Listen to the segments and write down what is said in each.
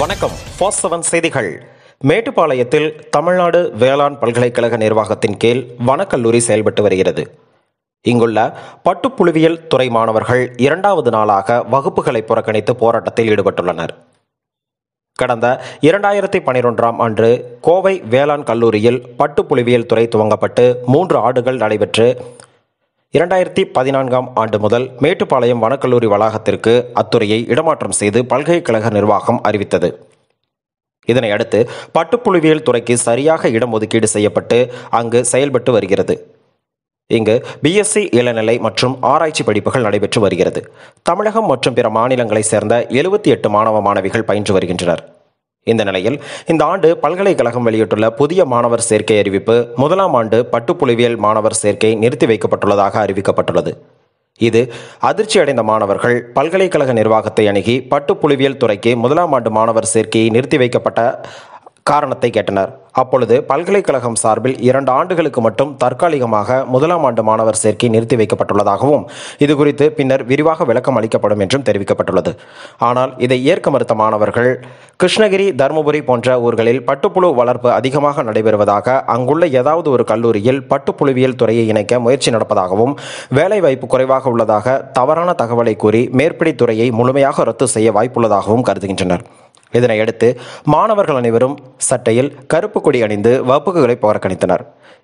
வணக்கம் fast seven செய்திகள் மேட்டுப்பாளையத்தில் தமிழ்நாடு வேளாண் பல்கலைக்கழக நிர்வாகத்தின் கீழ் வனக்கல்லூரி செயல்பட்டு வருகிறது இங்குள்ள பட்டுப்புழுவியல் துறை மாணவர்கள் இரண்டாவது நாளாக வகுப்புகளை புறக்கணித்து போராட்டத்தில் ஈடுபட்டுள்ளனர் கடந்த இரண்டாயிரத்தி பனிரெண்டாம் ஆண்டு கோவை வேளாண் கல்லூரியில் பட்டுப்புழுவியல் துறை துவங்கப்பட்டு மூன்று ஆண்டுகள் நடைபெற்று இரண்டாயிரத்தி பதினான்காம் ஆண்டு முதல் மேட்டுப்பாளையம் வனக்கல்லூரி வளாகத்திற்கு அத்துறையை இடமாற்றம் செய்து பல்கலைக்கழக நிர்வாகம் அறிவித்தது இதனையடுத்து பட்டுப்புழுவியல் துறைக்கு சரியாக இடம் ஒதுக்கீடு செய்யப்பட்டு அங்கு செயல்பட்டு வருகிறது இங்கு பிஎஸ்சி இளநிலை மற்றும் ஆராய்ச்சி படிப்புகள் நடைபெற்று வருகிறது தமிழகம் மற்றும் பிற மாநிலங்களைச் சேர்ந்த எழுபத்தி எட்டு மாணவ மாணவிகள் பயின்று வருகின்றனர் இந்த நிலையில் இந்த ஆண்டு பல்கலைக்கழகம் வெளியிட்டுள்ள புதிய மாணவர் சேர்க்கை அறிவிப்பு முதலாம் ஆண்டு பட்டுப்புழுவியல் மாணவர் சேர்க்கை நிறுத்தி வைக்கப்பட்டுள்ளதாக அறிவிக்கப்பட்டுள்ளது இது அதிர்ச்சியடைந்த மாணவர்கள் பல்கலைக்கழக நிர்வாகத்தை அணுகி பட்டுப்புழுவியல் துறைக்கு முதலாம் ஆண்டு மாணவர் சேர்க்கையை நிறுத்தி வைக்கப்பட்ட காரணத்தை கேட்டனர் அப்பொழுது பல்கலைக்கழகம் சார்பில் இரண்டு ஆண்டுகளுக்கு மட்டும் தற்காலிகமாக முதலாம் ஆண்டு மாணவர் சேர்க்கை நிறுத்தி வைக்கப்பட்டுள்ளதாகவும் இது குறித்து பின்னர் விரிவாக விளக்கம் அளிக்கப்படும் என்றும் தெரிவிக்கப்பட்டுள்ளது ஆனால் இதை ஏற்க மறுத்த மாணவர்கள் கிருஷ்ணகிரி தருமபுரி போன்ற ஊர்களில் பட்டுப்புழு வளர்ப்பு அதிகமாக நடைபெறுவதாக அங்குள்ள ஏதாவது ஒரு கல்லூரியில் பட்டுப்புழுவியல் துறையை இணைக்க முயற்சி நடப்பதாகவும் வேலைவாய்ப்பு குறைவாக உள்ளதாக தவறான தகவலை கூறி மேற்படி துறையை முழுமையாக ரத்து செய்ய வாய்ப்புள்ளதாகவும் கருதுகின்றனர் இதனையடுத்து மாணவர்கள் அனைவரும் சட்டையில் கருப்பு கொடி அணிந்து வகுப்புகளை புறக்கணித்தனர்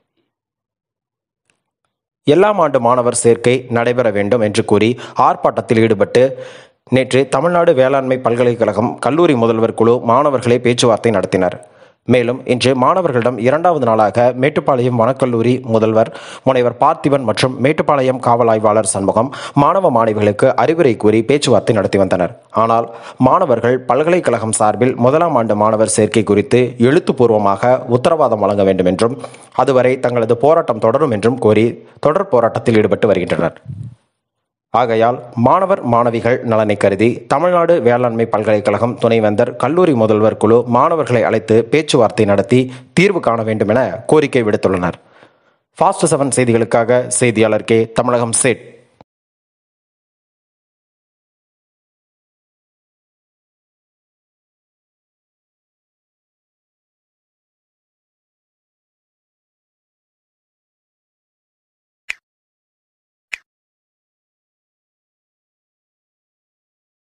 எல்லாம் ஆண்டு மாணவர் சேர்க்கை நடைபெற வேண்டும் என்று கூறி ஆர்ப்பாட்டத்தில் ஈடுபட்டு நேற்று தமிழ்நாடு வேளாண்மை பல்கலைக்கழகம் கல்லூரி முதல்வர் குழு மாணவர்களை பேச்சுவார்த்தை நடத்தினர் மேலும் இன்று மாணவர்களிடம் இரண்டாவது நாளாக மேட்டுப்பாளையம் வனக்கல்லூரி முதல்வர் முனைவர் பார்த்திபன் மற்றும் மேட்டுப்பாளையம் காவல் ஆய்வாளர் சண்முகம் மாணவ மாணவிகளுக்கு அறிவுரை கூறி பேச்சுவார்த்தை நடத்தி வந்தனர் ஆனால் மாணவர்கள் பல்கலைக்கழகம் சார்பில் முதலாம் ஆண்டு மாணவர் சேர்க்கை குறித்து எழுத்துப்பூர்வமாக உத்தரவாதம் வழங்க வேண்டும் என்றும் அதுவரை தங்களது போராட்டம் தொடரும் என்றும் கோரி தொடர் போராட்டத்தில் ஈடுபட்டு வருகின்றனர் ஆகையால் மாணவர் மாணவிகள் நலனை கருதி தமிழ்நாடு வேளாண்மை பல்கலைக்கழகம் துணைவேந்தர் கல்லூரி முதல்வர் குழு மாணவர்களை அழைத்து பேச்சுவார்த்தை நடத்தி தீர்வு காண வேண்டும் என கோரிக்கை விடுத்துள்ளனர் ஃபாஸ்ட் செவன் செய்திகளுக்காக செய்தியாளர் கே தமிழகம் சேட்